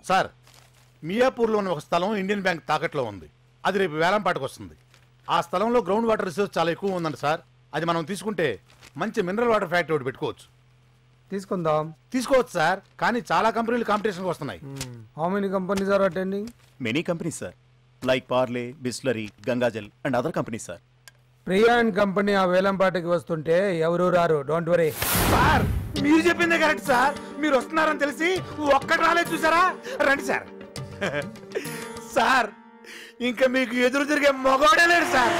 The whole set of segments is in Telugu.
సార్ మియాపూర్లో ఉన్న ఒక స్థలం ఇండియన్ బ్యాంక్ తాకట్లో ఉంది అది రేపు వేలంపాటకు వస్తుంది ఆ స్థలంలో గ్రౌండ్ వాటర్ రిసోర్స్ చాలా ఎక్కువ ఉందండి సార్ అది మనం తీసుకుంటే మంచి మినరల్ వాటర్ ఫ్యాక్టరీ ఒకటి పెట్టుకోవచ్చు తీసుకుందాం తీసుకోవచ్చు సార్ కానీ చాలా కంపెనీలు కాంపిటీషన్కి వస్తున్నాయి how many companies are attending many companies sir like Parle Bisleri Gangajal and other companies sir Priya and company ఆ వేలంపాటకి వస్తుంటే ఎవరు రారు డోంట్ వరీ సార్ మీరు చెప్పిందే కరెక్ట్ సార్ మీరు వస్తున్నారని తెలిసి ఒక్కటి రాలేదు చూసారా రండి సార్ సార్ ఇంకా మీకు ఎదురు తిరిగే మగవాడే లేడు సార్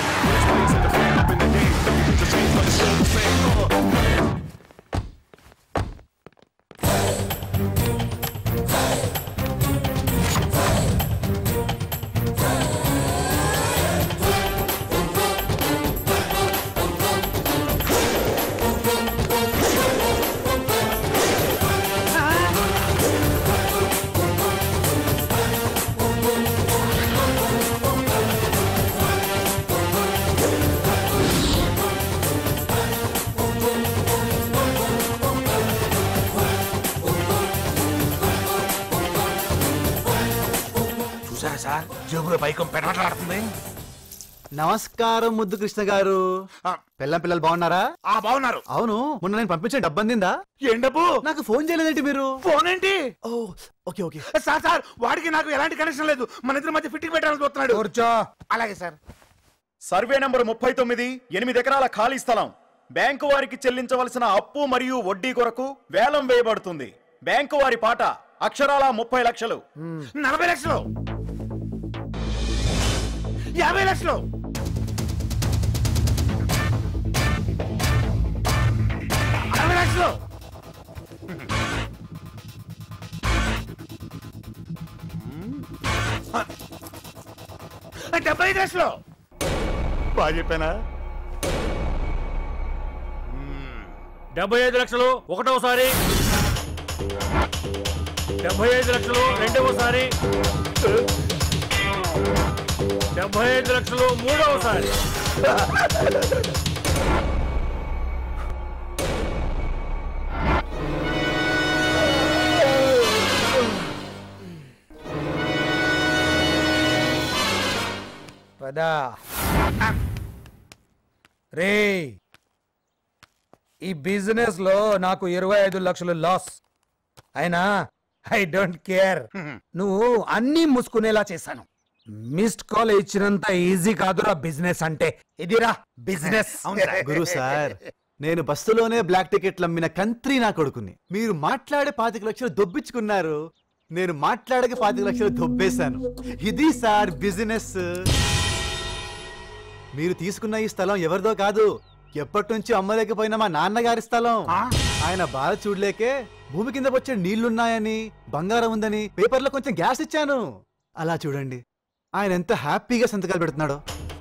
చూసారా సార్ జేబులో పైకం పెనట్లాడుతుంది నమస్కారం ముద్దు కృష్ణ గారు పిల్లం పిల్లలు బాగున్నారా ఆ బాగున్నారు అవును మొన్న నేను పంపించిన డబ్బు అందిందా ఏం డబ్బు నాకు ఫోన్ చేయలేదేంటి మీరు ఫోన్ ఏంటి ఓ ఓకే ఓకే సార్ సార్ వాడికి నాకు ఎలాంటి కనెక్షన్ లేదు మన ఇద్దరి మధ్య ఫిట్టింగ్ పెట్టాలని చూస్తున్నాడు కూర్చో అలాగే సార్ సర్వే నంబర్ ముప్పై తొమ్మిది ఎనిమిది ఎకరాల ఖాళీ స్థలం బ్యాంకు వారికి చెల్లించవలసిన అప్పు మరియు వడ్డీ కొరకు వేలం వేయబడుతుంది బ్యాంకు వారి పాట అక్షరాల ముప్పై లక్షలు నలభై లక్షలు యాభై లక్షలు అరవై లక్షలు డెబ్బై ఐదు లక్షలు బాగా చెప్పానా డెబ్బై ఐదు లక్షలు ఒకటోసారి డెబ్బై ఐదు లక్షలు రెండవసారి డెబ్బై ఐదు లక్షలు మూడవసారి పదా రే ఈ బిజినెస్ లో నాకు ఇరవై ఐదు లక్షలు లాస్ అయినా ఐ డోంట్ కేర్ నువ్వు అన్ని మూసుకునేలా చేశాను మిస్డ్ కాల్ ఇచ్చినంత ఈజీ కాదురా బిజినెస్ అంటే ఇదిరా బిజినెస్ గురు సార్ నేను బస్సులోనే బ్లాక్ టికెట్లు అమ్మిన కంత్రి నా కొడుకుని మీరు మాట్లాడే పాతిక లక్షలు దొబ్బించుకున్నారు నేను మాట్లాడక పాతిక లక్షలు దొబ్బేశాను ఇది సార్ బిజినెస్ మీరు తీసుకున్న ఈ స్థలం ఎవరిదో కాదు ఎప్పటి నుంచి అమ్మలేకపోయిన మా నాన్నగారి స్థలం ఆయన బాధ చూడలేకే భూమి కింద వచ్చే నీళ్లున్నాయని బంగారం ఉందని పేపర్లో కొంచెం గ్యాస్ ఇచ్చాను అలా చూడండి ఆయన ఎంత హ్యాపీగా సంతకాలు పెడుతున్నాడో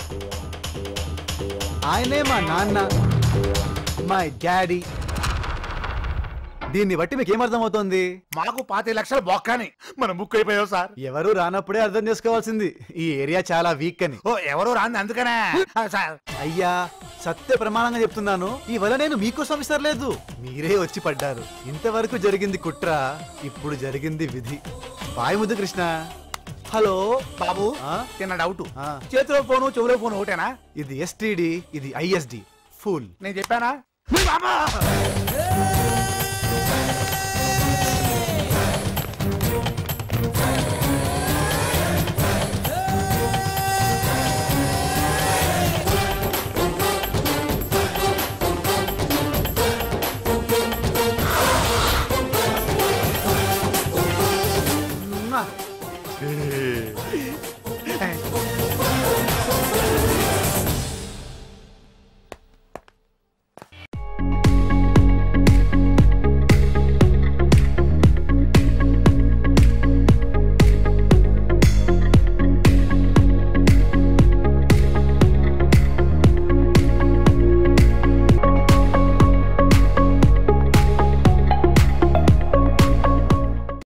ఆయనే మా నాన్న మై డాడీ దీన్ని బట్టి మీకు ఏమర్థమవుతోంది మాకు పాతి లక్షలు బొక్కని మనం బుక్ అయిపోయావు సార్ ఎవరు రానప్పుడే అర్థం చేసుకోవాల్సింది ఈ ఏరియా చాలా వీక్ అని ఓ ఎవరు రాంది అందుకనే ఆ, సార్ అయ్యా సత్య ప్రమాణంగా చెప్తున్నాను ఈ వల నేను మీకోసం ఇస్తలేదు మీరే వచ్చి పడ్డారు ఇంతవరకు జరిగింది కుట్ర ఇప్పుడు జరిగింది విధి బాయ్ ముద్దు కృష్ణ హలో బాబు ఆ? చిన్న డౌట్ ఆ. చేతిలో ఫోను చెవులో ఫోను ఒకటేనా ఇది ఎస్టిడి ఇది ఐఎస్డి ఫుల్ నేను చెప్పానా మీ బాబా